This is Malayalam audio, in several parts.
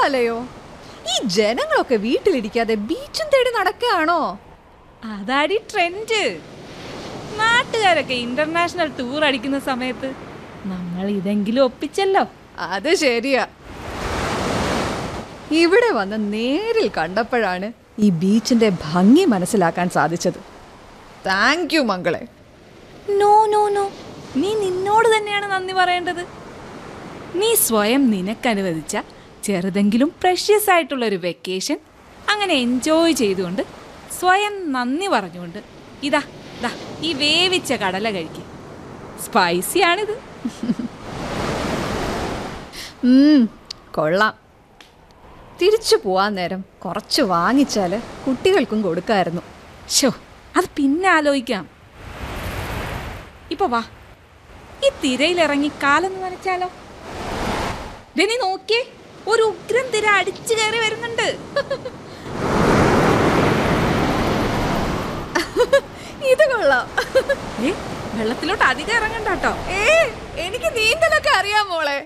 അല്ലയോ ഈ ജനങ്ങളൊക്കെ വീട്ടിലിരിക്കാതെ ബീച്ചും തേടി നടക്കുകയാണോ അതാടി ട്രെൻഡ് നാട്ടുകാരൊക്കെ ഇന്റർനാഷണൽ ടൂർ അടിക്കുന്ന സമയത്ത് നമ്മൾ ഇതെങ്കിലും ഒപ്പിച്ചല്ലോ അത് ശരിയാ ഇവിടെ വന്ന് നേരിൽ കണ്ടപ്പോഴാണ് ഈ ബീച്ചിന്റെ ഭംഗി മനസ്സിലാക്കാൻ സാധിച്ചത് താങ്ക് യു മംഗളെ നോ നോ നോ നീ നിന്നോട് തന്നെയാണ് നന്ദി പറയേണ്ടത് നീ സ്വയം നിനക്കനുവദിച്ച ചെറുതെങ്കിലും പ്രഷ്യസ് ആയിട്ടുള്ള ഒരു വെക്കേഷൻ അങ്ങനെ എൻജോയ് ചെയ്തുകൊണ്ട് സ്വയം നന്ദി പറഞ്ഞുകൊണ്ട് ഇതാ ദാ ഈ വേവിച്ച കടല കഴിക്കും സ്പൈസിയാണിത് ഉം, കൊള്ളാം തിരിച്ചു പോവാൻ നേരം കുറച്ച് വാങ്ങിച്ചാല് കുട്ടികൾക്കും കൊടുക്കായിരുന്നു ഷോ അത് പിന്നെ ആലോചിക്കാം ഇപ്പൊ വാ ഈ തിരയിലിറങ്ങി കാലൊന്ന് നനച്ചാലോ ദേ നീ നോക്കിയേ ഒരു ഉഗ്രം തിര അടിച്ചു കയറി വരുന്നുണ്ട് ഇത് കൊള്ളാം ഏ വെള്ളത്തിലോട്ട് അധികം ഇറങ്ങണ്ട കേട്ടോ ഏ എനിക്ക് നീന്തലൊക്കെ അറിയാം മോളെ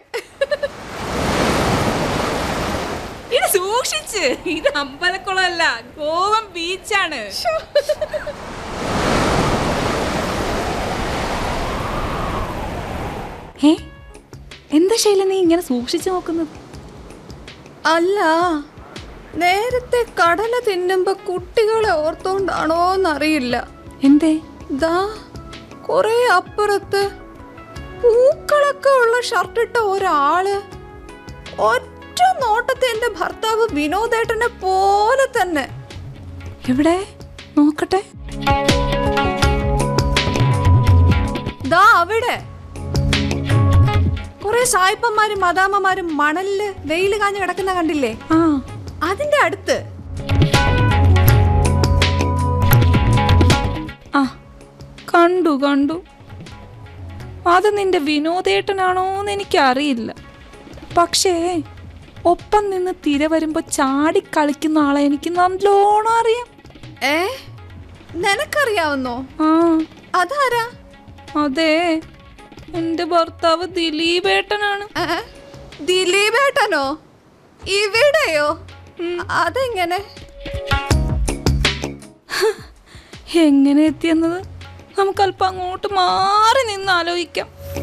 ഇത് സൂക്ഷിച്ച് ഇത് അമ്പലക്കുളമല്ല ഗോവം ബീച്ചാണ് ഏ എന്താ ശൈല നീ ഇങ്ങനെ സൂക്ഷിച്ചു നോക്കുന്നത് അല്ല നേരത്തെ കടല തിന്നുമ്പോ കുട്ടികളെ ഓർത്തോണ്ടാണോ എന്നറിയില്ല എന്തേ ദാ കൊറേ അപ്പുറത്ത് പൂക്കളൊക്കെ ഉള്ള ഷർട്ടിട്ട ഒരാള് ഒറ്റ നോട്ടത്തെ എന്റെ ഭർത്താവ് വിനോദേട്ടനെ പോലെ തന്നെ എവിടെ നോക്കട്ടെ ദാ അവിടെ കുറെ സായിപ്പന്മാരും മദാമ്മമാരും മണലില് വെയിൽ കാഞ്ഞ് കിടക്കുന്ന കണ്ടില്ലേ ആ അതിന്റെ അടുത്ത് ആ കണ്ടു കണ്ടു അത് നിന്റെ വിനോദേട്ടനാണോന്ന് എനിക്കറിയില്ല പക്ഷേ ഒപ്പം നിന്ന് തിര വരുമ്പോ ചാടി കളിക്കുന്ന ആളെ എനിക്ക് നല്ലോണം അറിയാം ഏ നിനക്കറിയാവുന്നോ ആ അതാരാ അതെ എന്റെ ഭർത്താവ് ദിലീപേട്ടനാണ് ഏ? ദിലീപേട്ടനോ ഇവിടെയോ അതെങ്ങനെ എങ്ങനെ എത്തിയെന്നത് നമുക്ക് അല്പം അങ്ങോട്ട് മാറി നിന്ന് ആലോചിക്കാം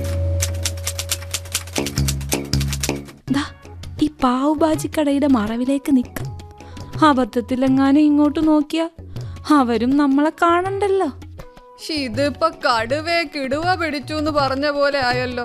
ദാ, ഈ പാവുബാജി കടയുടെ മറവിലേക്ക് നിൽക്കാം അബദ്ധത്തിലെങ്ങാനും ഇങ്ങോട്ട് നോക്കിയാ അവരും നമ്മളെ കാണണ്ടല്ലോ ഇതിപ്പൊ കടുവേ കിടുവ പിടിച്ചു എന്ന് പറഞ്ഞ പോലെ ആയല്ലോ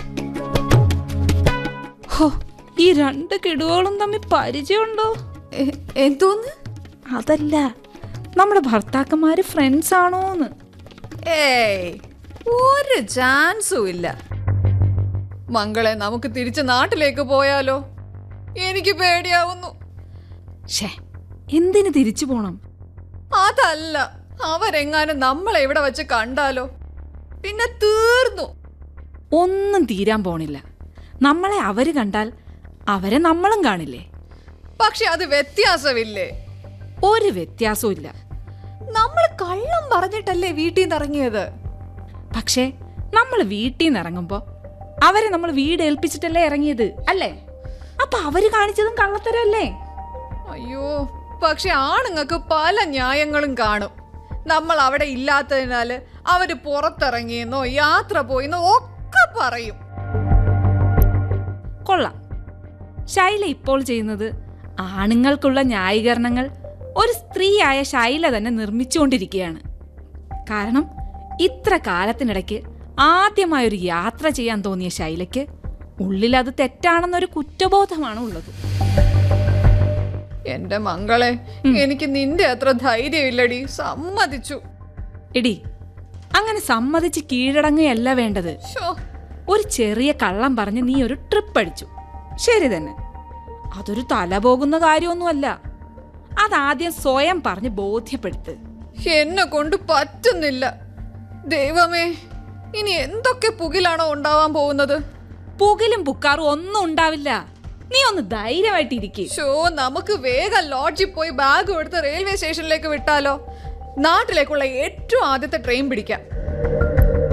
ഹോ ഈ രണ്ട് കിടുവകളും തമ്മിൽ പരിചയമുണ്ടോ എ- എന്തോന്ന് അതല്ല നമ്മുടെ ഭർത്താക്കന്മാര് ഫ്രണ്ട്സ് ആണോന്ന് ഏയ് ഒരു ചാൻസും ഇല്ല മംഗളെ നമുക്ക് തിരിച്ച് നാട്ടിലേക്ക് പോയാലോ എനിക്ക് പേടിയാവുന്നു ഷേ എന്തിന് തിരിച്ചു പോണം അതല്ല അവരെങ്ങാനും നമ്മളെ ഇവിടെ വെച്ച് കണ്ടാലോ പിന്നെ തീർന്നു ഒന്നും തീരാൻ പോണില്ല നമ്മളെ അവര് കണ്ടാൽ അവരെ നമ്മളും കാണില്ലേ പക്ഷെ അത് വ്യത്യാസമില്ലേ ഒരു വ്യത്യാസവും ഇല്ല നമ്മൾ കള്ളം പറഞ്ഞിട്ടല്ലേ വീട്ടിൽ നിന്ന് ഇറങ്ങിയത് പക്ഷേ നമ്മൾ വീട്ടിൽ നിന്ന് ഇറങ്ങുമ്പോ അവരെ നമ്മൾ വീട് ഏൽപ്പിച്ചിട്ടല്ലേ ഇറങ്ങിയത് അല്ലേ അപ്പൊ അവര് കാണിച്ചതും കള്ളത്തരല്ലേ അയ്യോ പക്ഷെ ആണുങ്ങൾക്ക് പല ന്യായങ്ങളും കാണും നമ്മൾ അവിടെ ഇല്ലാത്തതിനാല് അവര് പുറത്തിറങ്ങിയെന്നോ യാത്ര പോയെന്നോ ഒക്കെ പറയും കൊള്ളാം ശൈല ഇപ്പോൾ ചെയ്യുന്നത് ആണുങ്ങൾക്കുള്ള ന്യായീകരണങ്ങൾ ഒരു സ്ത്രീയായ ശൈല തന്നെ നിർമ്മിച്ചുകൊണ്ടിരിക്കുകയാണ് കാരണം ഇത്ര കാലത്തിനിടയ്ക്ക് ആദ്യമായൊരു യാത്ര ചെയ്യാൻ തോന്നിയ ശൈലയ്ക്ക് ഉള്ളിൽ അത് തെറ്റാണെന്നൊരു കുറ്റബോധമാണ് ഉള്ളത് എന്റെ മംഗളെ എനിക്ക് നിന്റെ അത്ര ധൈര്യമില്ലടി സമ്മതിച്ചു എടി അങ്ങനെ സമ്മതിച്ച് കീഴടങ്ങുകയല്ല വേണ്ടത് ഷോ ഒരു ചെറിയ കള്ളം പറഞ്ഞ് നീ ഒരു ട്രിപ്പ് അടിച്ചു ശരി തന്നെ അതൊരു തല പോകുന്ന കാര്യമൊന്നുമല്ല അതാദ്യം സ്വയം പറഞ്ഞ് ബോധ്യപ്പെടുത്ത് എന്നെ കൊണ്ട് പറ്റുന്നില്ല ദൈവമേ ഇനി എന്തൊക്കെ പുകിലാണോ ഉണ്ടാവാൻ പോകുന്നത് പുകലും പുക്കാറും ഒന്നും ഉണ്ടാവില്ല നീ ഒന്ന് ധൈര്യമായിട്ടിരിക്കെ ഷോ നമുക്ക് വേഗം ലോഡ്ജിൽ പോയി ബാഗ് എടുത്ത് റെയിൽവേ സ്റ്റേഷനിലേക്ക് വിട്ടാലോ നാട്ടിലേക്കുള്ള ഏറ്റവും ആദ്യത്തെ ട്രെയിൻ പിടിക്കാം